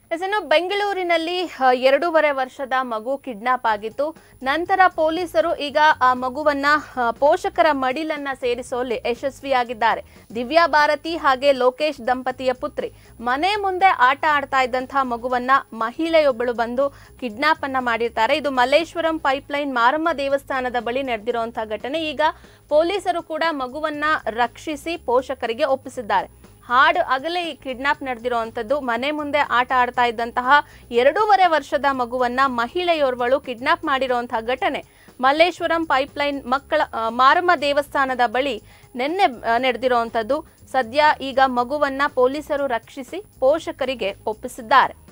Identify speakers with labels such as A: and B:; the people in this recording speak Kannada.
A: ಎಸ್ ಇನ್ನು ಬೆಂಗಳೂರಿನಲ್ಲಿ ಆ, ಎರಡೂವರೆ ವರ್ಷದ ಮಗು ಕಿಡ್ನಾಪ್ ಆಗಿತ್ತು ನಂತರ ಪೊಲೀಸರು ಈಗ ಆ ಮಗುವನ್ನ ಆ, ಪೋಷಕರ ಮಡಿಲನ್ನ ಸೇರಿಸುವಲ್ಲಿ ಯಶಸ್ವಿಯಾಗಿದ್ದಾರೆ ದಿವ್ಯಾ ಭಾರತಿ ಹಾಗೆ ಲೋಕೇಶ್ ದಂಪತಿಯ ಪುತ್ರಿ ಮನೆ ಮುಂದೆ ಆಟ ಆಡ್ತಾ ಇದ್ದಂತಹ ಮಗುವನ್ನ ಮಹಿಳೆಯೊಬ್ಬಳು ಬಂದು ಕಿಡ್ನಾಪ್ ಅನ್ನ ಮಾಡಿರ್ತಾರೆ ಇದು ಮಲ್ಲೇಶ್ವರಂ ಪೈಪ್ಲೈನ್ ಮಾರಮ್ಮ ದೇವಸ್ಥಾನದ ಬಳಿ ನಡೆದಿರುವಂತಹ ಘಟನೆ ಈಗ ಪೊಲೀಸರು ಕೂಡ ಮಗುವನ್ನ ರಕ್ಷಿಸಿ ಪೋಷಕರಿಗೆ ಒಪ್ಪಿಸಿದ್ದಾರೆ ಹಾಡು ಆಗಲೇ ಈ ಕಿಡ್ನಾಪ್ ನಡೆದಿರುವಂಥದ್ದು ಮನೆ ಮುಂದೆ ಆಟ ಆಡ್ತಾ ಇದ್ದಂತಹ ಎರಡೂವರೆ ವರ್ಷದ ಮಗುವನ್ನ ಮಹಿಳೆಯೋರ್ವಳು ಕಿಡ್ನಾಪ್ ಮಾಡಿರುವಂತಹ ಘಟನೆ ಮಲ್ಲೇಶ್ವರಂ ಪೈಪ್ಲೈನ್ ಮಕ್ಕಳ ಆ, ಮಾರಮ್ಮ ದೇವಸ್ಥಾನದ ಬಳಿ ನಿನ್ನೆ ಆ, ನಡೆದಿರುವಂಥದ್ದು ಸದ್ಯ ಈಗ ಮಗುವನ್ನ ಪೊಲೀಸರು ರಕ್ಷಿಸಿ ಪೋಷಕರಿಗೆ ಒಪ್ಪಿಸಿದ್ದಾರೆ